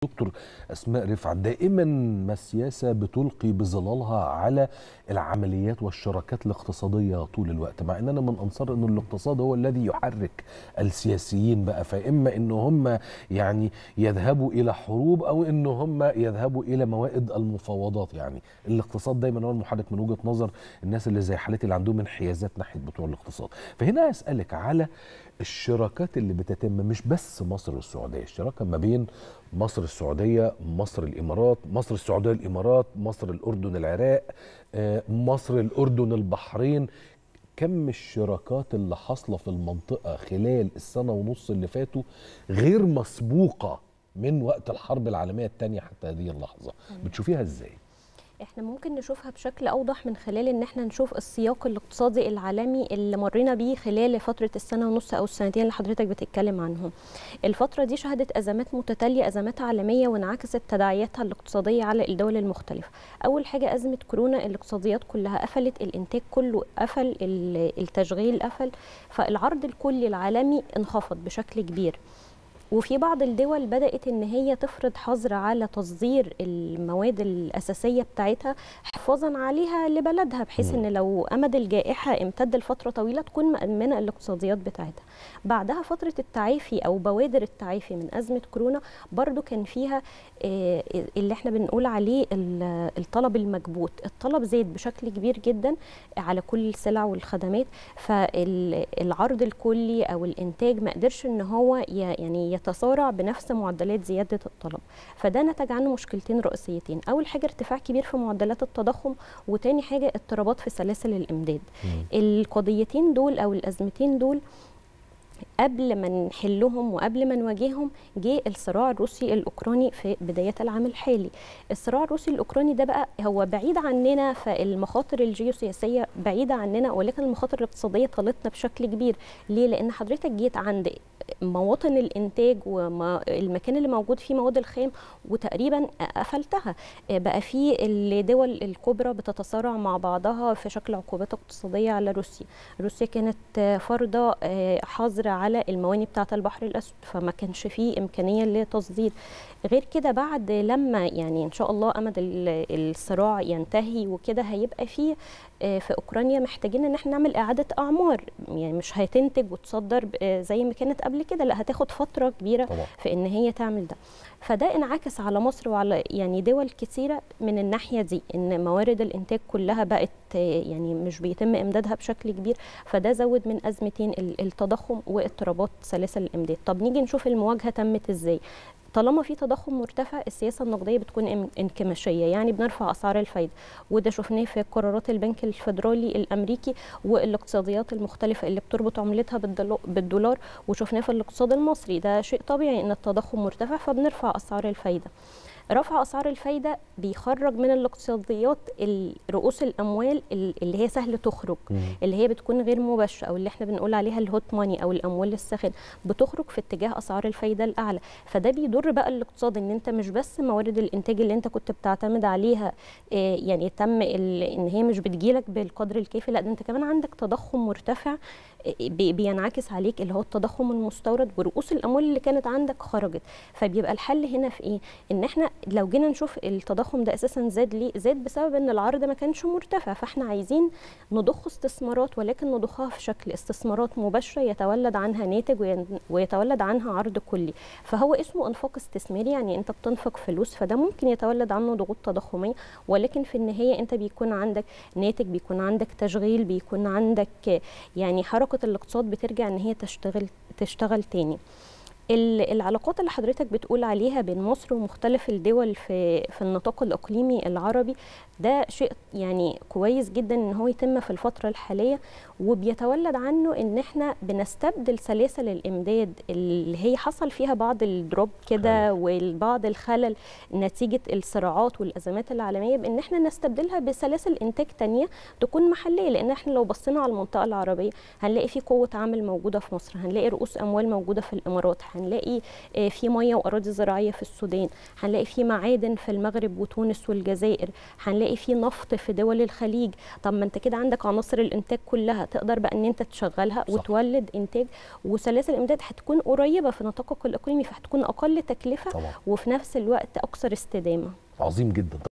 دكتور اسماء رفعت دائما ما السياسه بتلقي بظلالها على العمليات والشراكات الاقتصاديه طول الوقت مع اننا من انصار ان الاقتصاد هو الذي يحرك السياسيين بقى فاما ان هم يعني يذهبوا الى حروب او ان هم يذهبوا الى موائد المفاوضات يعني الاقتصاد دايما هو المحرك من وجهه نظر الناس اللي زي حالتي اللي عندهم انحيازات ناحيه بتوع الاقتصاد فهنا اسالك على الشراكات اللي بتتم مش بس مصر والسعوديه الشراكه ما بين مصر السعوديه مصر الامارات مصر السعوديه الامارات مصر الاردن العراق مصر الاردن البحرين كم الشراكات اللي حاصله في المنطقه خلال السنه ونص اللي فاتوا غير مسبوقه من وقت الحرب العالميه الثانيه حتى هذه اللحظه بتشوفيها ازاي احنا ممكن نشوفها بشكل اوضح من خلال ان احنا نشوف السياق الاقتصادي العالمي اللي مرينا بيه خلال فتره السنه ونص او السنتين اللي حضرتك بتتكلم عنهم الفتره دي شهدت ازمات متتاليه ازمات عالميه وانعكست تداعياتها الاقتصاديه على الدول المختلفه اول حاجه ازمه كورونا الاقتصاديات كلها قفلت الانتاج كله قفل التشغيل قفل فالعرض الكلي العالمي انخفض بشكل كبير وفي بعض الدول بدأت إن هي تفرض حظر على تصدير المواد الأساسية بتاعتها حفاظا عليها لبلدها بحيث إن لو أمد الجائحة امتد لفترة طويلة تكون مأمنة الاقتصاديات بتاعتها بعدها فترة التعافي أو بوادر التعافي من أزمة كورونا برضو كان فيها اللي احنا بنقول عليه الطلب المكبوت الطلب زاد بشكل كبير جدا على كل السلع والخدمات فالعرض الكلي أو الإنتاج ما قدرش إن هو يعني يتصارع بنفس معدلات زياده الطلب فده نتج عنه مشكلتين رئيسيتين اول حاجه ارتفاع كبير في معدلات التضخم وتاني حاجه اضطرابات في سلاسل الامداد مم. القضيتين دول او الازمتين دول قبل ما نحلهم وقبل ما نواجههم جه الصراع الروسي الاوكراني في بدايات العام الحالي الصراع الروسي الاوكراني ده بقى هو بعيد عننا فالمخاطر الجيوسياسيه بعيده عننا ولكن المخاطر الاقتصاديه طالتنا بشكل كبير ليه لان حضرتك جيت عند مواطن الانتاج والمكان اللي موجود فيه مواد الخام وتقريبا قفلتها بقى في الدول الكبرى بتتصارع مع بعضها في شكل عقوبات اقتصاديه على روسيا روسيا كانت فرضه حظر على المواني بتاعه البحر الاسود فما كانش فيه امكانيه لتصدير غير كده بعد لما يعني ان شاء الله امد الصراع ينتهي وكده هيبقى فيه في اوكرانيا محتاجين ان احنا نعمل اعاده اعمار يعني مش هتنتج وتصدر زي ما كانت قبل كده لا هتاخد فتره كبيره طبعا. في ان هي تعمل ده فده انعكس على مصر وعلى يعني دول كثيره من الناحيه دي ان موارد الانتاج كلها بقت يعني مش بيتم امدادها بشكل كبير فده زود من ازمتين التضخم واضطرابات سلاسل الامداد طب نيجي نشوف المواجهه تمت ازاي طالما في تضخم مرتفع السياسه النقديه بتكون انكماشيه يعني بنرفع اسعار الفايده وده شفناه في قرارات البنك الفيدرالي الامريكي والاقتصاديات المختلفه اللي بتربط عملتها بالدولار وشفناه في الاقتصاد المصري ده شيء طبيعي ان التضخم مرتفع فبنرفع اسعار الفايده رفع اسعار الفايده بيخرج من الاقتصاديات رؤوس الاموال اللي هي سهل تخرج مم. اللي هي بتكون غير مباشره او اللي احنا بنقول عليها الهوت ماني او الاموال الساخنه بتخرج في اتجاه اسعار الفايده الاعلى فده بيضر بقى الاقتصاد ان انت مش بس موارد الانتاج اللي انت كنت بتعتمد عليها يعني تم ان هي مش بتجيلك بالقدر الكافي لا ده انت كمان عندك تضخم مرتفع بينعكس عليك اللي هو التضخم المستورد ورؤوس الاموال اللي كانت عندك خرجت فبيبقى الحل هنا في ايه ان احنا لو جينا نشوف التضخم ده اساسا زاد ليه زاد بسبب ان العرض ما كانش مرتفع فاحنا عايزين نضخ استثمارات ولكن نضخها في شكل استثمارات مباشره يتولد عنها ناتج ويتولد عنها عرض كلي فهو اسمه انفاق استثماري يعني انت بتنفق فلوس فده ممكن يتولد عنه ضغوط تضخميه ولكن في النهايه انت بيكون عندك ناتج بيكون عندك تشغيل بيكون عندك يعني حركه الاقتصاد بترجع ان هي تشتغل تشتغل تاني العلاقات اللي حضرتك بتقول عليها بين مصر ومختلف الدول في في النطاق الاقليمي العربي ده شيء يعني كويس جدا ان هو يتم في الفتره الحاليه وبيتولد عنه ان احنا بنستبدل سلاسل الامداد اللي هي حصل فيها بعض الدروب كده وبعض الخلل نتيجه الصراعات والازمات العالميه بان احنا نستبدلها بسلاسل انتاج تانية تكون محليه لان احنا لو بصينا على المنطقه العربيه هنلاقي في قوه عمل موجوده في مصر هنلاقي رؤوس اموال موجوده في الامارات هنلاقي آه، في ميه واراضي زراعيه في السودان هنلاقي في معادن في المغرب وتونس والجزائر هنلاقي في نفط في دول الخليج طب ما انت كده عندك عناصر الانتاج كلها تقدر بقى ان انت تشغلها صح. وتولد انتاج وسلاسل الامداد هتكون قريبه في نطاقك الاقليمي فهتكون اقل تكلفه طبعا وفي نفس الوقت اكثر استدامه عظيم جدا